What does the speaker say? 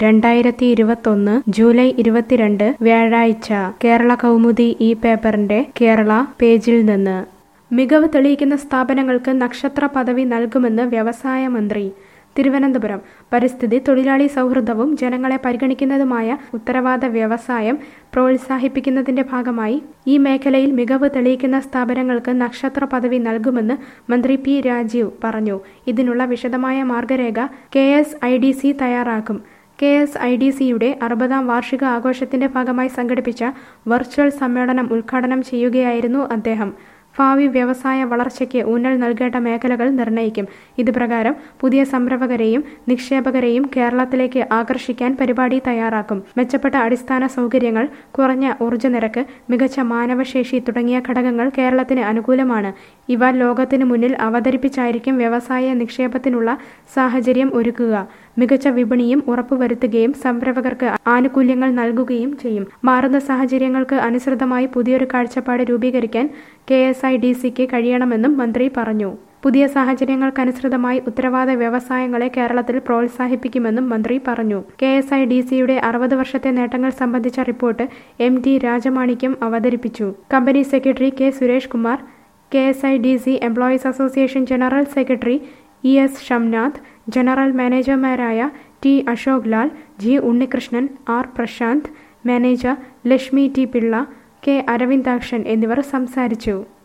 രണ്ടായിരത്തി ഇരുപത്തൊന്ന് ജൂലൈ ഇരുപത്തിരണ്ട് വ്യാഴാഴ്ച കേരള കൗമുദി ഈ പേപ്പറിന്റെ കേരള പേജിൽ നിന്ന് മികവ് തെളിയിക്കുന്ന സ്ഥാപനങ്ങൾക്ക് നക്ഷത്ര പദവി നൽകുമെന്ന് വ്യവസായ മന്ത്രി തിരുവനന്തപുരം പരിസ്ഥിതി തൊഴിലാളി സൗഹൃദവും ജനങ്ങളെ പരിഗണിക്കുന്നതുമായ ഉത്തരവാദ വ്യവസായം പ്രോത്സാഹിപ്പിക്കുന്നതിന്റെ ഭാഗമായി ഈ മേഖലയിൽ മികവ് തെളിയിക്കുന്ന സ്ഥാപനങ്ങൾക്ക് നക്ഷത്ര പദവി നൽകുമെന്ന് മന്ത്രി പി രാജീവ് പറഞ്ഞു ഇതിനുള്ള വിശദമായ മാർഗരേഖ K S I D C തയ്യാറാക്കും കെ എസ് ഐ ഡി സിയുടെ അറുപതാം വാർഷിക ആഘോഷത്തിന്റെ ഭാഗമായി സംഘടിപ്പിച്ച വെർച്വൽ സമ്മേളനം ഉദ്ഘാടനം ചെയ്യുകയായിരുന്നു അദ്ദേഹം ഭാവി വ്യവസായ വളർച്ചയ്ക്ക് ഊന്നൽ നൽകേണ്ട മേഖലകൾ നിർണ്ണയിക്കും ഇതുപ്രകാരം പുതിയ സംരംഭകരെയും നിക്ഷേപകരെയും കേരളത്തിലേക്ക് ആകർഷിക്കാൻ പരിപാടി തയ്യാറാക്കും മെച്ചപ്പെട്ട അടിസ്ഥാന സൗകര്യങ്ങൾ കുറഞ്ഞ ഊർജ്ജ നിരക്ക് മികച്ച മാനവശേഷി തുടങ്ങിയ ഘടകങ്ങൾ കേരളത്തിന് അനുകൂലമാണ് ഇവ ലോകത്തിന് മുന്നിൽ അവതരിപ്പിച്ചായിരിക്കും വ്യവസായ നിക്ഷേപത്തിനുള്ള സാഹചര്യം ഒരുക്കുക മികച്ച വിപണിയും ഉറപ്പുവരുത്തുകയും സംരംഭകർക്ക് ആനുകൂല്യങ്ങൾ നൽകുകയും ചെയ്യും മാറുന്ന സാഹചര്യങ്ങൾക്ക് അനുസൃതമായി പുതിയൊരു കാഴ്ചപ്പാട് രൂപീകരിക്കാൻ കെ എസ് ഐ ഡി സിക്ക് കഴിയണമെന്നും മന്ത്രി പറഞ്ഞു പുതിയ സാഹചര്യങ്ങൾക്കനുസൃതമായി ഉത്തരവാദ വ്യവസായങ്ങളെ കേരളത്തിൽ പ്രോത്സാഹിപ്പിക്കുമെന്നും മന്ത്രി പറഞ്ഞു കെ എസ് ഐ ഡി സിയുടെ അറുപത് വർഷത്തെ നേട്ടങ്ങൾ സംബന്ധിച്ച റിപ്പോർട്ട് എം ടി രാജമാണിക്യം അവതരിപ്പിച്ചു company secretary K Suresh Kumar K S I D C employees association general secretary E S Shamnath general മാനേജർമാരായ T Ashok Lal G Unnikrishnan R Prashanth manager Lakshmi T Pillai K Aravindakshan എന്നിവർ സംസാരിച്ചു